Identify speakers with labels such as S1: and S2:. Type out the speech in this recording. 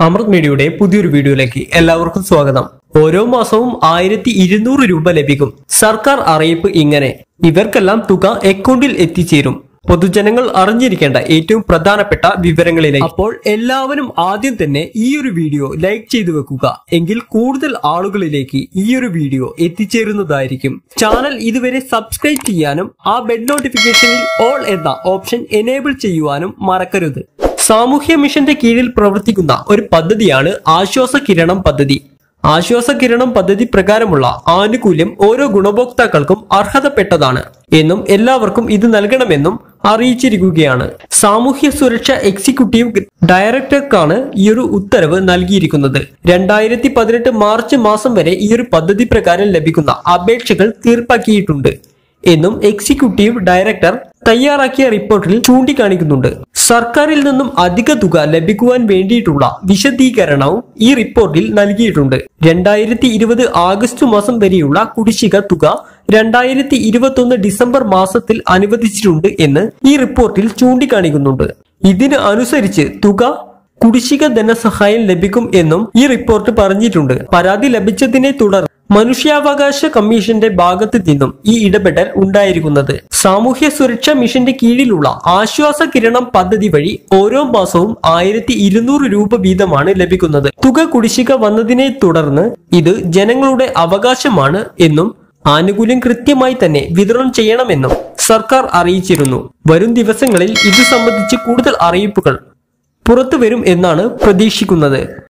S1: അമൃത് മീഡിയയുടെ പുതിയൊരു വീഡിയോയിലേക്ക് എല്ലാവർക്കും സ്വാഗതം ഓരോ മാസവും ആയിരത്തി ഇരുന്നൂറ് രൂപ ലഭിക്കും സർക്കാർ അറിയിപ്പ് ഇങ്ങനെ ഇവർക്കെല്ലാം തുക അക്കൗണ്ടിൽ എത്തിച്ചേരും പൊതുജനങ്ങൾ അറിഞ്ഞിരിക്കേണ്ട ഏറ്റവും പ്രധാനപ്പെട്ട വിവരങ്ങളിലേക്ക് അപ്പോൾ എല്ലാവരും ആദ്യം തന്നെ ഈ ഒരു വീഡിയോ ലൈക്ക് ചെയ്തു വെക്കുക എങ്കിൽ കൂടുതൽ ആളുകളിലേക്ക് ഈ ഒരു വീഡിയോ എത്തിച്ചേരുന്നതായിരിക്കും ചാനൽ ഇതുവരെ സബ്സ്ക്രൈബ് ചെയ്യാനും ആ ബെൽ നോട്ടിഫിക്കേഷനിൽ ഓൾ എന്ന ഓപ്ഷൻ എനേബിൾ ചെയ്യുവാനും മറക്കരുത് സാമൂഹ്യ മിഷന്റെ കീഴിൽ പ്രവർത്തിക്കുന്ന ഒരു പദ്ധതിയാണ് ആശ്വാസ കിരണം പദ്ധതി ആശ്വാസ കിരണം പദ്ധതി പ്രകാരമുള്ള ആനുകൂല്യം ഓരോ ഗുണഭോക്താക്കൾക്കും അർഹതപ്പെട്ടതാണ് എന്നും എല്ലാവർക്കും ഇത് നൽകണമെന്നും അറിയിച്ചിരിക്കുകയാണ് സാമൂഹ്യ സുരക്ഷ എക്സിക്യൂട്ടീവ് ഡയറക്ടർക്കാണ് ഈ ഒരു ഉത്തരവ് നൽകിയിരിക്കുന്നത് രണ്ടായിരത്തി പതിനെട്ട് മാർച്ച് മാസം വരെ ഈ ഒരു പദ്ധതി പ്രകാരം ലഭിക്കുന്ന അപേക്ഷകൾ തീർപ്പാക്കിയിട്ടുണ്ട് എന്നും എക്സിക്യൂട്ടീവ് ഡയറക്ടർ തയ്യാറാക്കിയ റിപ്പോർട്ടിൽ ചൂണ്ടിക്കാണിക്കുന്നുണ്ട് സർക്കാരിൽ നിന്നും അധിക തുക ലഭിക്കുവാൻ വേണ്ടിയിട്ടുള്ള വിശദീകരണവും ഈ റിപ്പോർട്ടിൽ നൽകിയിട്ടുണ്ട് രണ്ടായിരത്തി ഇരുപത് ആഗസ്റ്റ് മാസം വരെയുള്ള കുടിശ്ശിക തുക രണ്ടായിരത്തി ഇരുപത്തി ഒന്ന് ഡിസംബർ മാസത്തിൽ അനുവദിച്ചിട്ടുണ്ട് എന്ന് ഈ റിപ്പോർട്ടിൽ ചൂണ്ടിക്കാണിക്കുന്നുണ്ട് ഇതിന് അനുസരിച്ച് തുക കുടിശ്ശിക ധനസഹായം ലഭിക്കും എന്നും ഈ റിപ്പോർട്ട് പറഞ്ഞിട്ടുണ്ട് പരാതി ലഭിച്ചതിനെ തുടർന്ന് മനുഷ്യാവകാശ കമ്മീഷന്റെ ഭാഗത്ത് നിന്നും ഈ ഇടപെടൽ ഉണ്ടായിരിക്കുന്നത് സാമൂഹ്യ സുരക്ഷാ മിഷന്റെ കീഴിലുള്ള ആശ്വാസ കിരണം പദ്ധതി വഴി ഓരോ മാസവും ആയിരത്തി ഇരുന്നൂറ് രൂപ വീതമാണ് ലഭിക്കുന്നത് തുക കുടിശ്ശിക വന്നതിനെ തുടർന്ന് ഇത് ജനങ്ങളുടെ അവകാശമാണ് എന്നും ആനുകൂല്യം കൃത്യമായി തന്നെ വിതരണം ചെയ്യണമെന്നും സർക്കാർ അറിയിച്ചിരുന്നു വരും ദിവസങ്ങളിൽ ഇത് സംബന്ധിച്ച് കൂടുതൽ അറിയിപ്പുകൾ പുറത്തുവരും എന്നാണ് പ്രതീക്ഷിക്കുന്നത്